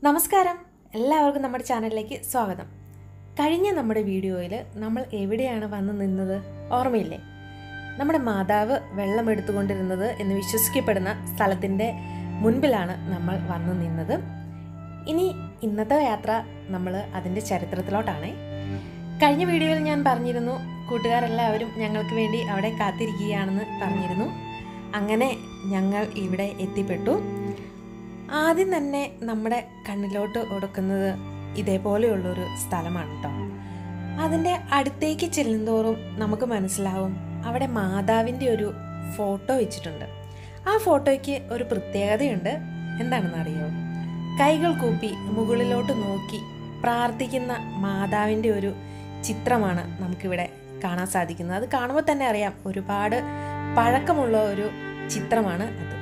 നമസ്കാരം എല്ലാവർക്കും നമ്മുടെ ചാനലിലേക്ക് സ്വാഗതം കഴിഞ്ഞ നമ്മുടെ വീഡിയോയിൽ നമ്മൾ എവിടെയാണ് വന്ന് നിന്നത് ഓർമ്മയില്ലേ നമ്മുടെ മാതാവ് വെള്ളം എടുത്തുകൊണ്ടിരുന്നത് എന്ന് വിശ്വസിക്കപ്പെടുന്ന സ്ഥലത്തിൻ്റെ മുൻപിലാണ് നമ്മൾ വന്ന് നിന്നത് ഇനി ഇന്നത്തെ യാത്ര നമ്മൾ അതിൻ്റെ ചരിത്രത്തിലോട്ടാണ് കഴിഞ്ഞ വീഡിയോയിൽ ഞാൻ പറഞ്ഞിരുന്നു കൂട്ടുകാരെല്ലാവരും ഞങ്ങൾക്ക് വേണ്ടി അവിടെ കാത്തിരിക്കുകയാണെന്ന് പറഞ്ഞിരുന്നു അങ്ങനെ ഞങ്ങൾ ഇവിടെ എത്തിപ്പെട്ടു ആദ്യം തന്നെ നമ്മുടെ കണ്ണിലോട്ട് ഒടുക്കുന്നത് ഇതേപോലെയുള്ളൊരു സ്ഥലമാണ് കേട്ടോ അതിൻ്റെ അടുത്തേക്ക് ചെല്ലുന്തോറും നമുക്ക് മനസ്സിലാവും അവിടെ മാതാവിൻ്റെ ഒരു ഫോട്ടോ വെച്ചിട്ടുണ്ട് ആ ഫോട്ടോയ്ക്ക് ഒരു പ്രത്യേകതയുണ്ട് എന്താണെന്ന് അറിയോ കൈകൾ കൂപ്പി മുകളിലോട്ട് നോക്കി പ്രാർത്ഥിക്കുന്ന മാതാവിൻ്റെ ഒരു ചിത്രമാണ് നമുക്കിവിടെ കാണാൻ സാധിക്കുന്നത് അത് കാണുമ്പോൾ തന്നെ അറിയാം ഒരുപാട് പഴക്കമുള്ള ഒരു ചിത്രമാണ് അത്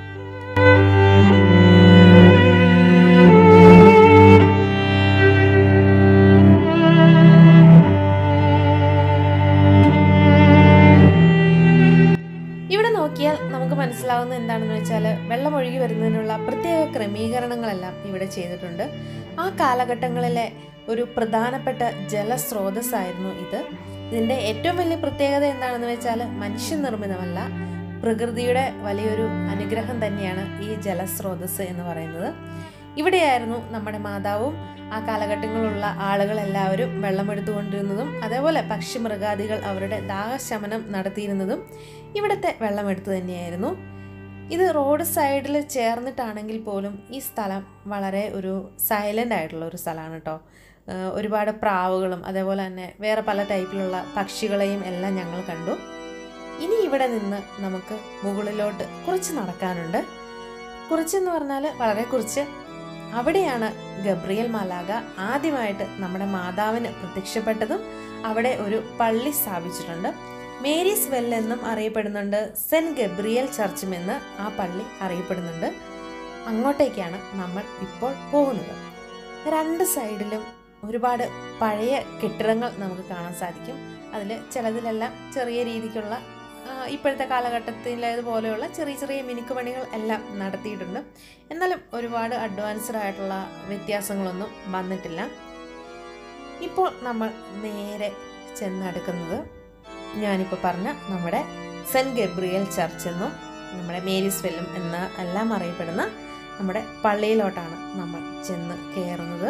ഇവിടെ നോക്കിയാൽ നമുക്ക് മനസ്സിലാവുന്ന എന്താണെന്ന് വെച്ചാൽ വെള്ളം ഒഴുകി വരുന്നതിനുള്ള പ്രത്യേക ക്രമീകരണങ്ങളെല്ലാം ഇവിടെ ചെയ്തിട്ടുണ്ട് ആ കാലഘട്ടങ്ങളിലെ ഒരു പ്രധാനപ്പെട്ട ജലസ്രോതസ്സായിരുന്നു ഇത് ഇതിൻ്റെ ഏറ്റവും വലിയ പ്രത്യേകത എന്താണെന്ന് വെച്ചാൽ മനുഷ്യനിർമ്മിതമല്ല പ്രകൃതിയുടെ വലിയൊരു അനുഗ്രഹം തന്നെയാണ് ഈ ജലസ്രോതസ് എന്ന് പറയുന്നത് ഇവിടെയായിരുന്നു നമ്മുടെ മാതാവും ആ കാലഘട്ടങ്ങളിലുള്ള ആളുകളെല്ലാവരും വെള്ളമെടുത്തുകൊണ്ടിരുന്നതും അതേപോലെ പക്ഷിമൃഗാദികൾ അവരുടെ ദാഹശമനം നടത്തിയിരുന്നതും ഇവിടുത്തെ വെള്ളമെടുത്ത് തന്നെയായിരുന്നു ഇത് റോഡ് സൈഡിൽ ചേർന്നിട്ടാണെങ്കിൽ പോലും ഈ സ്ഥലം വളരെ ഒരു സൈലൻ്റ് ആയിട്ടുള്ള ഒരു സ്ഥലമാണ് കേട്ടോ ഏഹ് ഒരുപാട് പ്രാവുകളും അതേപോലെ തന്നെ വേറെ പല ടൈപ്പിലുള്ള പക്ഷികളെയും എല്ലാം ഞങ്ങൾ കണ്ടു ഇനി ഇവിടെ നിന്ന് നമുക്ക് മുകളിലോട്ട് കുറച്ച് നടക്കാനുണ്ട് കുറച്ചെന്ന് പറഞ്ഞാൽ വളരെ കുറച്ച് അവിടെയാണ് ഗബ്രിയൽ മാലാക ആദ്യമായിട്ട് നമ്മുടെ മാതാവിന് പ്രത്യക്ഷപ്പെട്ടതും അവിടെ ഒരു പള്ളി സ്ഥാപിച്ചിട്ടുണ്ട് മേരീസ് വെൽ എന്നും അറിയപ്പെടുന്നുണ്ട് സെന്റ് ഗബ്രിയൽ ചർച്ചും എന്ന് ആ പള്ളി അറിയപ്പെടുന്നുണ്ട് അങ്ങോട്ടേക്കാണ് നമ്മൾ ഇപ്പോൾ പോകുന്നത് രണ്ട് സൈഡിലും ഒരുപാട് പഴയ കെട്ടിടങ്ങൾ നമുക്ക് കാണാൻ സാധിക്കും അതിൽ ചിലതിലെല്ലാം ചെറിയ രീതിക്കുള്ള ആ, ഇപ്പോഴത്തെ കാലഘട്ടത്തിലേതുപോലെയുള്ള ചെറിയ ചെറിയ മിനുക്കുപണികൾ എല്ലാം നടത്തിയിട്ടുണ്ട് എന്നാലും ഒരുപാട് അഡ്വാൻസ്ഡ് ആയിട്ടുള്ള വ്യത്യാസങ്ങളൊന്നും വന്നിട്ടില്ല ഇപ്പോൾ നമ്മൾ നേരെ ചെന്നടുക്കുന്നത് ഞാനിപ്പോൾ പറഞ്ഞ നമ്മുടെ സെൻറ്റ് ഗബ്രിയൽ ചർച്ച് എന്നും നമ്മുടെ മേരീസ് വെല്ലും എന്ന എല്ലാം അറിയപ്പെടുന്ന നമ്മുടെ പള്ളിയിലോട്ടാണ് നമ്മൾ ചെന്ന് കയറുന്നത്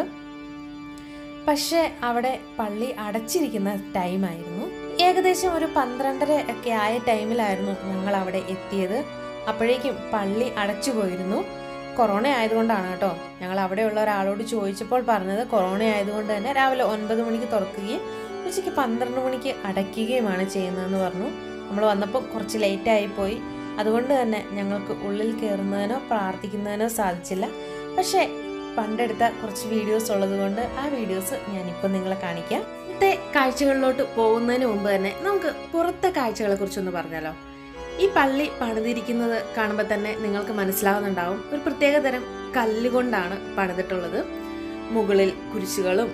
പക്ഷേ അവിടെ പള്ളി അടച്ചിരിക്കുന്ന ടൈമായിരുന്നു ഏകദേശം ഒരു പന്ത്രണ്ടര ഒക്കെ ആയ ടൈമിലായിരുന്നു ഞങ്ങൾ അവിടെ എത്തിയത് അപ്പോഴേക്കും പള്ളി അടച്ചു പോയിരുന്നു കൊറോണ ആയതുകൊണ്ടാണ് കേട്ടോ ഞങ്ങൾ അവിടെയുള്ള ഒരാളോട് ചോദിച്ചപ്പോൾ പറഞ്ഞത് കൊറോണ ആയതുകൊണ്ട് തന്നെ രാവിലെ ഒൻപത് മണിക്ക് തുറക്കുകയും ഉച്ചയ്ക്ക് പന്ത്രണ്ട് മണിക്ക് അടയ്ക്കുകയുമാണ് ചെയ്യുന്നതെന്ന് പറഞ്ഞു നമ്മൾ വന്നപ്പോൾ കുറച്ച് ലേറ്റായി പോയി അതുകൊണ്ട് തന്നെ ഞങ്ങൾക്ക് ഉള്ളിൽ കയറുന്നതിനോ പ്രാർത്ഥിക്കുന്നതിനോ സാധിച്ചില്ല പക്ഷേ പണ്ടെടുത്ത കുറച്ച് വീഡിയോസ് ഉള്ളതുകൊണ്ട് ആ വീഡിയോസ് ഞാനിപ്പോൾ നിങ്ങളെ കാണിക്കാം ഇന്നത്തെ കാഴ്ചകളിലോട്ട് പോകുന്നതിന് മുമ്പ് തന്നെ നമുക്ക് പുറത്തെ കാഴ്ചകളെ കുറിച്ചൊന്ന് പറഞ്ഞാലോ ഈ പള്ളി പണിതിരിക്കുന്നത് കാണുമ്പോൾ തന്നെ നിങ്ങൾക്ക് മനസ്സിലാവുന്നുണ്ടാവും ഒരു പ്രത്യേക തരം കല്ലുകൊണ്ടാണ് പണിതിട്ടുള്ളത് മുകളിൽ കുരിശുകളും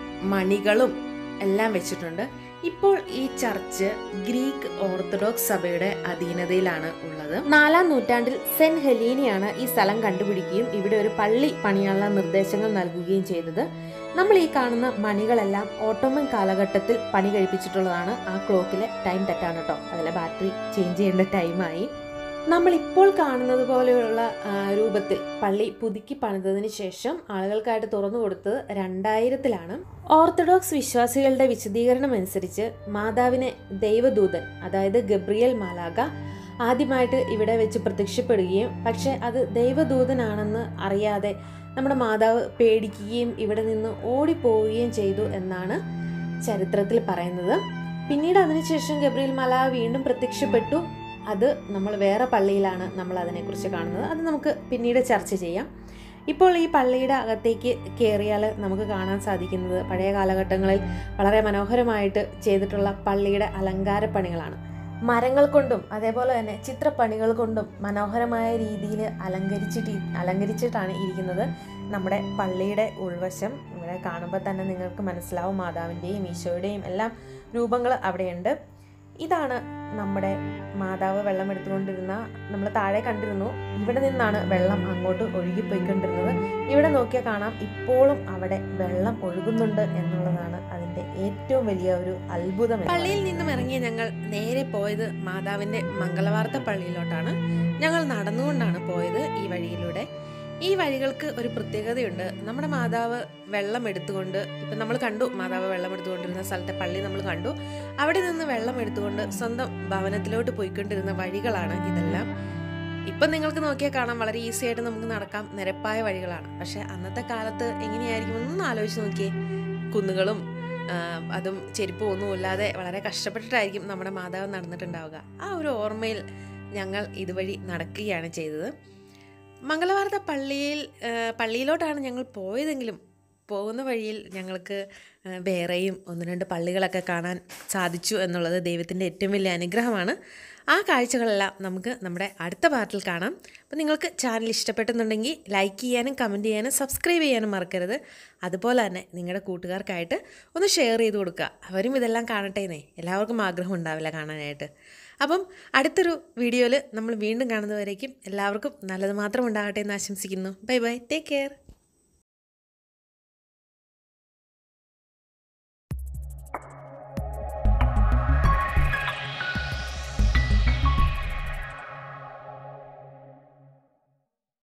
മണികളും എല്ലാം വെച്ചിട്ടുണ്ട് ഇപ്പോൾ ഈ ചർച്ച് ഗ്രീക്ക് ഓർത്തഡോക്സ് സഭയുടെ അധീനതയിലാണ് ഉള്ളത് നാലാം നൂറ്റാണ്ടിൽ സെന്റ് ഹെലീനിയാണ് ഈ സ്ഥലം കണ്ടുപിടിക്കുകയും ഇവിടെ ഒരു പള്ളി പണിയാനുള്ള നിർദ്ദേശങ്ങൾ നൽകുകയും ചെയ്തത് നമ്മൾ ഈ കാണുന്ന മണികളെല്ലാം ഓട്ടോമൻ കാലഘട്ടത്തിൽ പണി കഴിപ്പിച്ചിട്ടുള്ളതാണ് ആ ക്ലോക്കിലെ ടൈം തെറ്റാണ് കേട്ടോ അതിലെ ബാറ്ററി ചേഞ്ച് ചെയ്യേണ്ട ടൈമായി നമ്മൾ ഇപ്പോൾ കാണുന്നത് പോലെയുള്ള ആ, രൂപത്തിൽ പള്ളി പുതുക്കി പണിതതിന് ശേഷം ആളുകൾക്കായിട്ട് തുറന്നു കൊടുത്തത് രണ്ടായിരത്തിലാണ് ഓർത്തഡോക്സ് വിശ്വാസികളുടെ വിശദീകരണം അനുസരിച്ച് മാതാവിനെ ദൈവദൂതൻ അതായത് ഗബ്രിയൽ മാലാക ആദ്യമായിട്ട് ഇവിടെ വെച്ച് പ്രത്യക്ഷപ്പെടുകയും പക്ഷെ അത് ദൈവദൂതനാണെന്ന് അറിയാതെ നമ്മുടെ മാതാവ് പേടിക്കുകയും ഇവിടെ നിന്ന് ഓടിപ്പോവുകയും ചെയ്തു എന്നാണ് ചരിത്രത്തിൽ പറയുന്നത് പിന്നീട് അതിനുശേഷം ഗബ്രിയൽ മാലാക വീണ്ടും പ്രത്യക്ഷപ്പെട്ടു അത് നമ്മൾ വേറെ പള്ളിയിലാണ് നമ്മൾ അതിനെക്കുറിച്ച് കാണുന്നത് അത് നമുക്ക് പിന്നീട് ചർച്ച ചെയ്യാം ഇപ്പോൾ ഈ പള്ളിയുടെ അകത്തേക്ക് കയറിയാൽ നമുക്ക് കാണാൻ സാധിക്കുന്നത് പഴയ കാലഘട്ടങ്ങളിൽ വളരെ മനോഹരമായിട്ട് ചെയ്തിട്ടുള്ള പള്ളിയുടെ അലങ്കാര പണികളാണ് മരങ്ങൾ കൊണ്ടും അതേപോലെ തന്നെ ചിത്രപ്പണികൾ കൊണ്ടും മനോഹരമായ രീതിയിൽ അലങ്കരിച്ചിട്ട് അലങ്കരിച്ചിട്ടാണ് ഇരിക്കുന്നത് നമ്മുടെ പള്ളിയുടെ ഉൾവശം ഇവിടെ കാണുമ്പോൾ തന്നെ നിങ്ങൾക്ക് മനസ്സിലാവും മാതാവിൻ്റെയും ഈശോയുടെയും എല്ലാം രൂപങ്ങൾ അവിടെയുണ്ട് ഇതാണ് നമ്മുടെ മാതാവ് വെള്ളം എടുത്തുകൊണ്ടിരുന്ന നമ്മൾ താഴെ കണ്ടിരുന്നു ഇവിടെ നിന്നാണ് വെള്ളം അങ്ങോട്ട് ഒഴുകിപ്പോയിക്കൊണ്ടിരുന്നത് ഇവിടെ നോക്കിയാൽ കാണാം ഇപ്പോഴും അവിടെ വെള്ളം ഒഴുകുന്നുണ്ട് എന്നുള്ളതാണ് അതിൻ്റെ ഏറ്റവും വലിയ ഒരു അത്ഭുതം പള്ളിയിൽ നിന്നും ഇറങ്ങിയ ഞങ്ങൾ നേരെ പോയത് മാതാവിൻ്റെ മംഗളവാർത്ത പള്ളിയിലോട്ടാണ് ഞങ്ങൾ നടന്നുകൊണ്ടാണ് പോയത് ഈ വഴിയിലൂടെ ഈ വഴികൾക്ക് ഒരു പ്രത്യേകതയുണ്ട് നമ്മുടെ മാതാവ് വെള്ളം എടുത്തുകൊണ്ട് ഇപ്പം നമ്മൾ കണ്ടു മാതാവ് വെള്ളം എടുത്തുകൊണ്ടിരുന്ന സ്ഥലത്തെ പള്ളി നമ്മൾ കണ്ടു അവിടെ നിന്ന് വെള്ളം എടുത്തുകൊണ്ട് സ്വന്തം ഭവനത്തിലോട്ട് പോയിക്കൊണ്ടിരുന്ന വഴികളാണ് ഇതെല്ലാം ഇപ്പം നിങ്ങൾക്ക് നോക്കിയാൽ കാണാം വളരെ ഈസി ആയിട്ട് നമുക്ക് നടക്കാം നിരപ്പായ വഴികളാണ് പക്ഷെ അന്നത്തെ കാലത്ത് എങ്ങനെയായിരിക്കും ഒന്ന് ആലോചിച്ച് നോക്കിയേ കുന്നുകളും ആ, അതും ചെരുപ്പും ഒന്നും ഇല്ലാതെ വളരെ കഷ്ടപ്പെട്ടിട്ടായിരിക്കും നമ്മുടെ മാതാവ് നടന്നിട്ടുണ്ടാവുക ആ ഒരു ഓർമ്മയിൽ ഞങ്ങൾ ഇതുവഴി നടക്കുകയാണ് ചെയ്തത് മംഗളവാർത്ത പള്ളിയിൽ ആ, പള്ളിയിലോട്ടാണ് ഞങ്ങൾ പോയതെങ്കിലും പോകുന്ന വഴിയിൽ ഞങ്ങൾക്ക് ആ, വേറെയും ഒന്ന് രണ്ട് പള്ളികളൊക്കെ കാണാൻ സാധിച്ചു എന്നുള്ളത് ദൈവത്തിൻ്റെ ഏറ്റവും വലിയ അനുഗ്രഹമാണ് ആ കാഴ്ചകളെല്ലാം നമുക്ക് നമ്മുടെ അടുത്ത പാർട്ടിൽ കാണാം അപ്പോൾ നിങ്ങൾക്ക് ചാനൽ ഇഷ്ടപ്പെട്ടെന്നുണ്ടെങ്കിൽ ലൈക്ക് ചെയ്യാനും കമൻറ്റ് ചെയ്യാനും സബ്സ്ക്രൈബ് ചെയ്യാനും മറക്കരുത് അതുപോലെ തന്നെ നിങ്ങളുടെ കൂട്ടുകാർക്കായിട്ട് ഒന്ന് ഷെയർ ചെയ്ത് കൊടുക്കുക അവരും ഇതെല്ലാം കാണട്ടേന്നേ എല്ലാവർക്കും ആഗ്രഹം ഉണ്ടാവില്ല കാണാനായിട്ട് അപ്പം അടുത്തൊരു വീഡിയോയിൽ നമ്മൾ വീണ്ടും കാണുന്നവരേക്കും എല്ലാവർക്കും നല്ലത് മാത്രം ഉണ്ടാകട്ടെ എന്ന് ആശംസിക്കുന്നു ബൈ ബൈ ടേക്ക് കെയർ